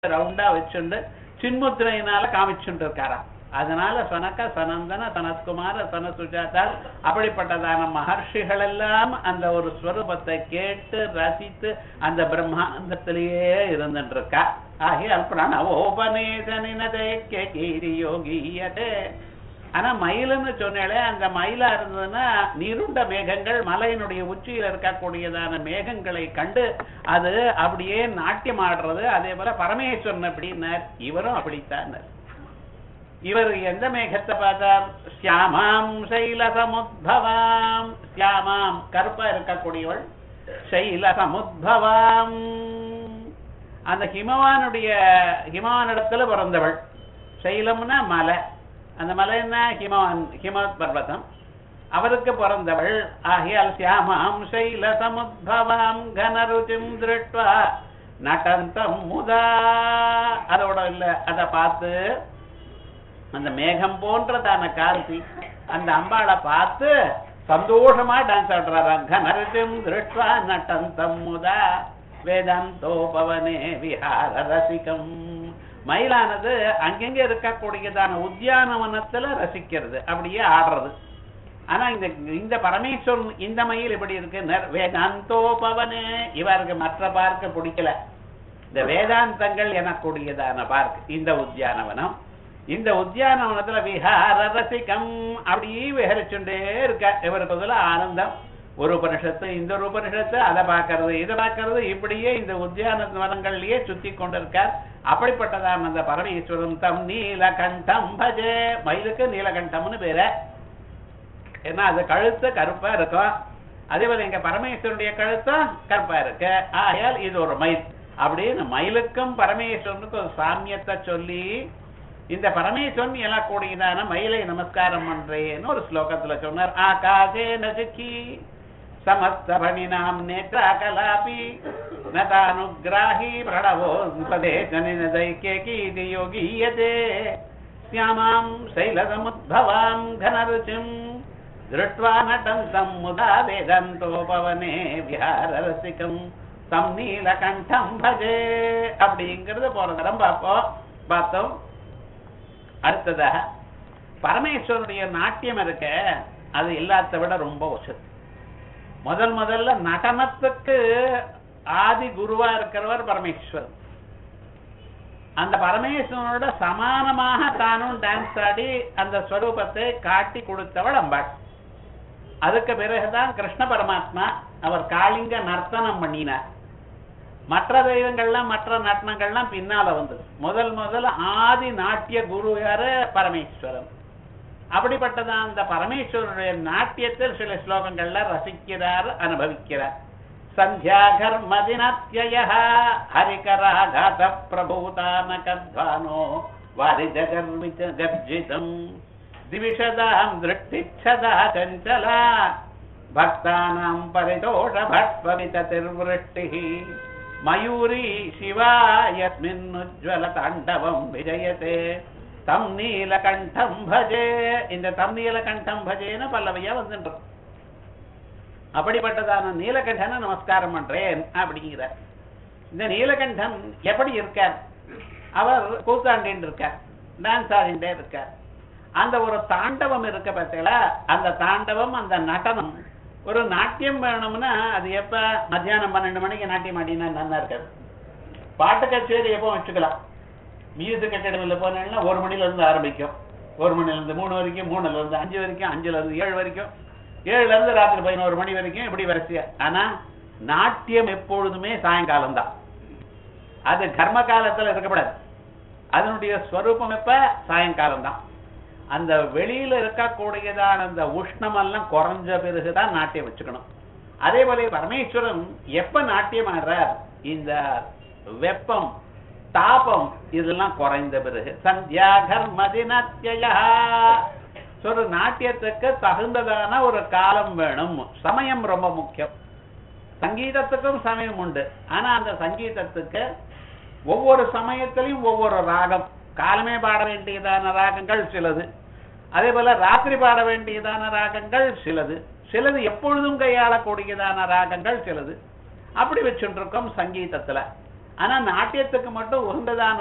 ரவுண்டா வச்சுண்டு சின்முத்திரையினால காமிச்சுட்டு இருக்காராம் அதனால சனக சனந்தன சனத்குமார சன சுஜாதா அப்படிப்பட்டதான மகர்ஷிகள் எல்லாம் அந்த ஒரு ஸ்வரூபத்தை கேட்டு ரசித்து அந்த பிரம்மாண்டத்திலேயே இருந்துட்டு இருக்கா ஆகியால் பிரணவோபநேதனினதே கீரி யோகியதே ஆனா மயிலுன்னு சொன்னாலே அந்த மயிலா இருந்ததுன்னா நீருண்ட மேகங்கள் மலையினுடைய உச்சியில் இருக்கக்கூடியதான மேகங்களை கண்டு அது அப்படியே நாட்டியம் ஆடுறது அதே போல பரமேஸ்வரன் அப்படின்னார் இவரும் அப்படித்தான் இவர் எந்த மேகத்தை பார்த்தார் சியாமாம் சைல சமுத்பவாம் சியாமாம் கருப்பா இருக்கக்கூடியவள் சைல சமுத்பவாம் அந்த ஹிமவானுடைய ஹிமவானிடத்துல பிறந்தவள் சைலம்னா மலை அந்த மலை என்ன ஹிமவான் ஹிமவத் பர்வதம் அவருக்கு பிறந்தவள் ஆகியால் சியாமாம் சைல சமுத்பவாம் கனருஜிம் திருட்வா நடந்தம் முதா அதோட இல்ல அதை பார்த்து அந்த மேகம் போன்றதான கார்த்தி அந்த அம்பாளை பார்த்து சந்தோஷமா டான்ஸ் ஆடுறாராம் கனருஜிம் திருட்வா நடந்தம் முதா வேதாந்தோபவனே விஹார ரசிகம் மயிலானது அங்கங்க இருக்கக்கூடியதான உத்தியானவனத்துல ரசிக்கிறது அப்படியே ஆடுறது ஆனா இந்த இந்த பரமேஸ்வரன் இந்த மயில் எப்படி இருக்கு வேதாந்தோபவனே இவருக்கு மற்ற பார்க்க பிடிக்கல இந்த வேதாந்தங்கள் எனக்கூடியதான பார்க் இந்த உத்தியானவனம் இந்த உத்தியானவனத்துல விஹார ரசிகம் அப்படியே விஹரிச்சுட்டே இருக்க இவருக்கு அதுல ஆனந்தம் ஒரு உபனிஷத்து இந்த ஒரு உபனிஷத்து அதை பார்க்கறது இதை பார்க்கறது இப்படியே இந்த உத்தியான வனங்கள்லயே சுத்தி கொண்டிருக்கார் அப்படிப்பட்டதான அந்த பரமேஸ்வரன் தம் நீலகண்டம் பஜே மயிலுக்கு நீலகண்டம்னு பேர ஏன்னா அது கழுத்து கருப்பா இருக்கும் அதே போல எங்க பரமேஸ்வரனுடைய கழுத்தும் கருப்பா இருக்கு ஆகையால் இது ஒரு மயில் அப்படின்னு மயிலுக்கும் பரமேஸ்வரனுக்கும் ஒரு சாமியத்தை சொல்லி இந்த பரமேஸ்வரன் எழக்கூடியதான மயிலை நமஸ்காரம் பண்றேன்னு ஒரு ஸ்லோகத்துல சொன்னார் ஆகாசே நசுக்கி समस्तभणिनां नेत्राकलापि न तानुग्राही प्रणवो उपदेशनिनदैक्यकीति योगीयते श्यामां शैलसमुद्भवां घनरुचिम् दृष्ट्वा नटन्तं मुदा वेदन्तोपवने विहाररसिकम् தம் நீலகண்டம் பஜே அப்படிங்கிறது போன தரம் பார்ப்போம் பார்த்தோம் அடுத்ததாக பரமேஸ்வரனுடைய நாட்டியம் இருக்க அது எல்லாத்த விட ரொம்ப வசதி முதல் முதல்ல நடனத்துக்கு ஆதி குருவா இருக்கிறவர் பரமேஸ்வரன் அந்த பரமேஸ்வரனோட சமானமாக தானும் டான்ஸ் ஆடி அந்த ஸ்வரூபத்தை காட்டி கொடுத்தவள் அம்பாள் அதுக்கு பிறகுதான் கிருஷ்ண பரமாத்மா அவர் காளிங்க நர்த்தனம் பண்ணினார் மற்ற தெய்வங்கள்லாம் மற்ற நட்டனங்கள்லாம் பின்னால வந்தது முதல் முதல்ல ஆதி நாட்டிய குரு யாரு பரமேஸ்வரன் அப்படிப்பட்டதான் அந்த பரமேஸ்வரனுடைய நாட்டியத்தில் சில ஸ்லோகங்கள்ல ரசிக்கிறார் அனுபவிக்கிறார் சந்தியாகர்மதினத்யய ஹரிகராகாத பிரபூதானகத்வானோ வாரிஜகர்மிச்ச கர்ஜிதம் திவிஷதாம் திருஷ்டிச்சதா சஞ்சலா பக்தானாம் பரிதோஷ பட்பவிததிர்வృష్టి மயூரி சிவா யஸ்மின்னுஜ்வல தாண்டவம் விஜயதே தம் நீலகண்டம் பஜே இந்த தம் நீலகண்டம் பஜேன்னு பல்லவையா வந்துட்டு அப்படிப்பட்டதான நீலகண்டனை நமஸ்காரம் பண்றேன் அப்படிங்கிற இந்த நீலகண்டன் எப்படி இருக்கார் அவர் கூத்தாண்டின் இருக்கார் டான்ஸ் ஆடிண்டே இருக்கார் அந்த ஒரு தாண்டவம் இருக்க பார்த்தீங்களா அந்த தாண்டவம் அந்த நடனம் ஒரு நாட்டியம் வேணும்னா அது எப்ப மத்தியானம் பன்னெண்டு மணிக்கு நாட்டியம் ஆடினா நல்லா இருக்காது பாட்டு கச்சேரி எப்போ வச்சுக்கலாம் மியூசிக் அகாடமியில் போனீங்கன்னா ஒரு மணில இருந்து ஆரம்பிக்கும் ஒரு மணில இருந்து மூணு வரைக்கும் மூணுல இருந்து அஞ்சு வரைக்கும் அஞ்சுல இருந்து ஏழு வரைக்கும் ஏழுல இருந்து ராத்திரி பதினோரு மணி வரைக்கும் இப்படி வரிசையா ஆனா நாட்டியம் எப்பொழுதுமே சாயங்காலம் தான் அது கர்ம காலத்துல இருக்கக்கூடாது அதனுடைய ஸ்வரூபம் எப்ப சாயங்காலம் தான் அந்த வெளியில இருக்கக்கூடியதான அந்த உஷ்ணம் எல்லாம் குறைஞ்ச பிறகுதான் நாட்டியம் வச்சுக்கணும் அதே போல பரமேஸ்வரன் எப்ப நாட்டியம் ஆடுறார் இந்த வெப்பம் தாபம் இதெல்லாம் குறைந்த பிறகு சந்தியா கர்மதினத்யா ஒரு நாட்டியத்துக்கு தகுந்ததான ஒரு காலம் வேணும் சமயம் ரொம்ப முக்கியம் சங்கீதத்துக்கும் சமயம் உண்டு ஆனா அந்த சங்கீதத்துக்கு ஒவ்வொரு சமயத்திலையும் ஒவ்வொரு ராகம் காலமே பாட வேண்டியதான ராகங்கள் சிலது அதே போல ராத்திரி பாட வேண்டியதான ராகங்கள் சிலது சிலது எப்பொழுதும் கையாளக்கூடியதான ராகங்கள் சிலது அப்படி வச்சுருக்கோம் சங்கீதத்துல ஆனா நாட்டியத்துக்கு மட்டும் உகந்ததான